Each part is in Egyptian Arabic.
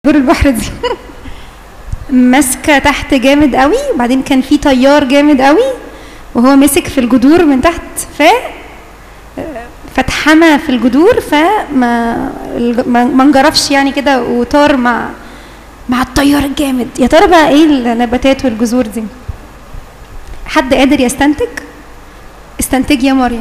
دور البحر دي ماسكه تحت جامد قوي وبعدين كان في تيار جامد قوي وهو مسك في الجذور من تحت ف فاتحمى في الجذور فما الج- ما ما انجرفش يعني كده وطار مع مع التيار الجامد يا ترى بقى ايه النباتات والجذور دي حد قادر يستنتج استنتجي يا مريم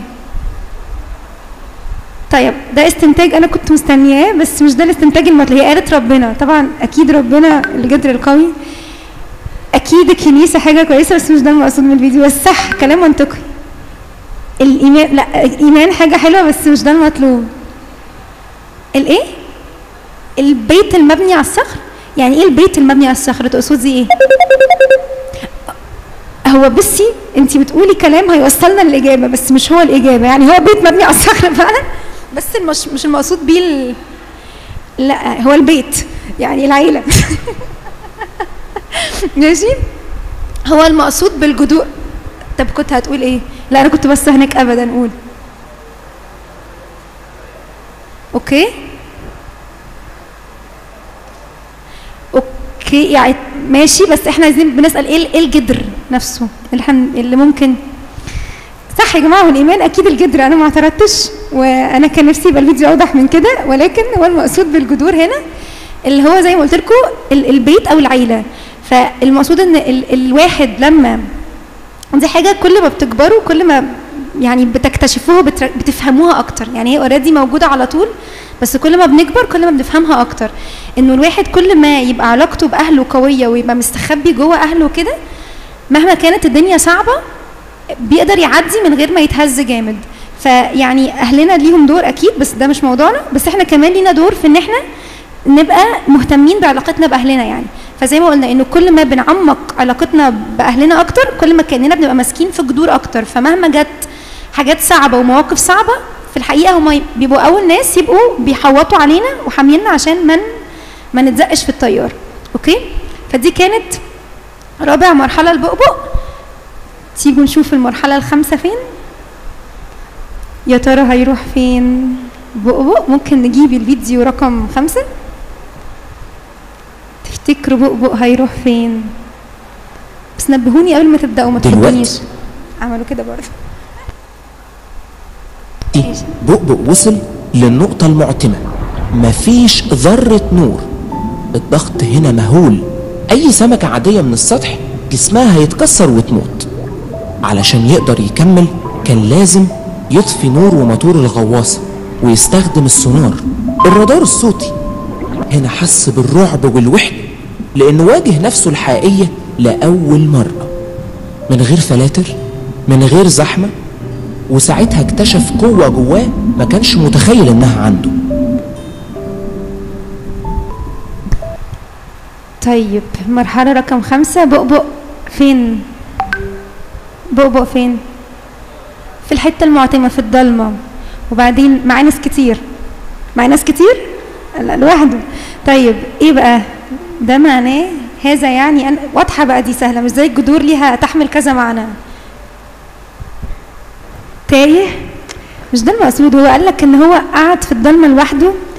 طيب ده استنتاج انا كنت مستنياه بس مش ده الاستنتاج المطلوب هي قالت ربنا طبعا اكيد ربنا الجدر القوي اكيد الكنيسه حاجه كويسه بس مش ده المقصود من الفيديو بس صح كلام منطقي الايمان لا الايمان حاجه حلوه بس مش ده المطلوب الايه البيت المبني على الصخر يعني ايه البيت المبني على الصخر تقصدي ايه هو بصي انت بتقولي كلام هيوصلنا للاجابه بس مش هو الاجابه يعني هو بيت مبني على الصخر فعلا بس المش مش المقصود بيه ال... لا هو البيت يعني العيله ماشي هو المقصود بالجذور طب كنت هتقول ايه لا انا كنت بس هناك ابدا قول اوكي اوكي يعني ماشي بس احنا عايزين بنسال ايه ايه الجدر نفسه اللي, حن... اللي ممكن صح يا جماعه والايمان اكيد الجدر انا ما اعترضتش وانا كان نفسي يبقى الفيديو اوضح من كده ولكن هو المقصود بالجذور هنا اللي هو زي ما قلت لكم ال- البيت او العيله فالمقصود ان ال... الواحد لما دي حاجه كل ما بتكبروا كل ما يعني بتكتشفوها بتر... بتفهموها اكتر يعني هي اوريدي موجوده على طول بس كل ما بنكبر كل ما بنفهمها اكتر انه الواحد كل ما يبقى علاقته باهله قويه ويبقى مستخبي جوه اهله كده مهما كانت الدنيا صعبه بيقدر يعدي من غير ما يتهز جامد فيعني اهلنا ليهم دور اكيد بس ده مش موضوعنا بس احنا كمان لينا دور في ان احنا نبقى مهتمين بعلاقتنا باهلنا يعني فزي ما قلنا انه كل ما بنعمق علاقتنا باهلنا اكتر كل ما كاننا بنبقى ماسكين في جذور اكتر فمهما جت حاجات صعبه ومواقف صعبه في الحقيقه هم بيبقوا اول ناس يبقوا بيحوطوا علينا وحامينا عشان من ما نتزقش في التيار اوكي فدي كانت رابع مرحله البؤبؤ تيجوا نشوف المرحله الخامسه فين يا ترى هيروح فين بؤبؤ ممكن نجيب الفيديو رقم خمسة تفتكروا بؤبؤ هيروح فين بس نبهوني قبل ما تبدأوا ما دلوقتي. تخدونيش عملوا كده برضه ماشي. بؤبؤ وصل للنقطة المعتمة مفيش ذرة نور الضغط هنا مهول أي سمكة عادية من السطح جسمها هيتكسر وتموت علشان يقدر يكمل كان لازم يطفي نور وموتور الغواصة ويستخدم السونار الرادار الصوتي هنا حس بالرعب والوحدة لأنه واجه نفسه الحقيقية لأول مرة من غير فلاتر من غير زحمة وساعتها اكتشف قوة جواه ما كانش متخيل انها عنده طيب مرحلة رقم خمسة بؤبؤ فين بؤبؤ فين في الحتة المعتمة في الضلمة وبعدين مع ناس كتير مع ناس كتير لا لوحده طيب ايه بقى ده معناه هذا يعني أن واضحة بقى دي سهلة مش زي الجذور ليها تحمل كذا معنى تايه مش ده المقصود هو قال لك ان هو قعد في الضلمه لوحده